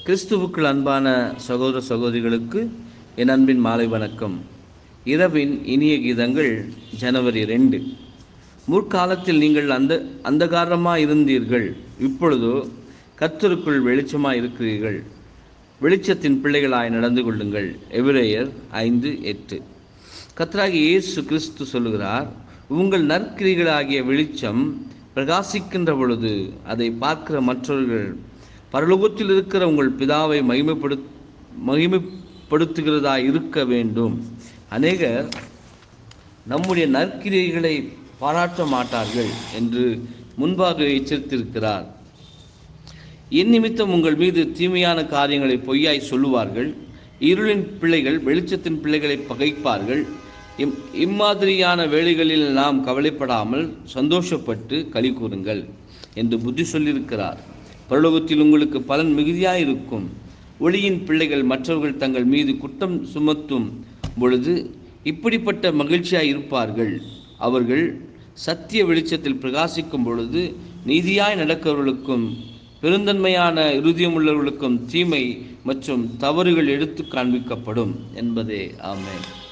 கிறிஸ்துவுக்குள் அன்பான சகோதர சகோதரிகளுக்கு என் அன்பின் மாலை வணக்கம் இரவின் இனிய கீதங்கள் ஜனவரி ரெண்டு முற்காலத்தில் நீங்கள் அந்த அந்தகாரமாக இருந்தீர்கள் இப்பொழுதோ கர்த்தருக்குள் வெளிச்சமாக இருக்கிறீர்கள் வெளிச்சத்தின் பிள்ளைகளாய் நடந்து கொள்ளுங்கள் எபிரேயர் ஐந்து எட்டு கர்த்தராகிய இயேசு கிறிஸ்து சொல்லுகிறார் உங்கள் நற்கிரிகளாகிய வெளிச்சம் பிரகாசிக்கின்ற பொழுது அதை பார்க்கிற மற்றவர்கள் பரலோகத்தில் இருக்கிற உங்கள் பிதாவை மகிமைப்படு மகிமைப்படுத்துகிறதா இருக்க வேண்டும் அநேகர் நம்முடைய நற்கிரியைகளை பாராட்ட மாட்டார்கள் என்று முன்பாக எச்சரித்திருக்கிறார் என் நிமித்தம் உங்கள் மீது தீமையான காரியங்களை பொய்யாய் சொல்லுவார்கள் இருளின் பிள்ளைகள் வெளிச்சத்தின் பிள்ளைகளை பகைப்பார்கள் இம் இம்மாதிரியான வேளைகளில் நாம் கவலைப்படாமல் சந்தோஷப்பட்டு களி கூறுங்கள் என்று புத்தி சொல்லியிருக்கிறார் பரலோகத்தில் உங்களுக்கு பலன் மிகுதியாக இருக்கும் ஒளியின் பிள்ளைகள் மற்றவர்கள் தங்கள் மீது குற்றம் சுமத்தும் பொழுது இப்படிப்பட்ட மகிழ்ச்சியாய் இருப்பார்கள் அவர்கள் சத்திய வெளிச்சத்தில் பிரகாசிக்கும் பொழுது நீதியாய் நடக்கிறவர்களுக்கும் பெருந்தன்மையான இறுதியமுள்ளவர்களுக்கும் தீமை மற்றும் தவறுகள் எடுத்து காண்பிக்கப்படும் என்பதே ஆமென்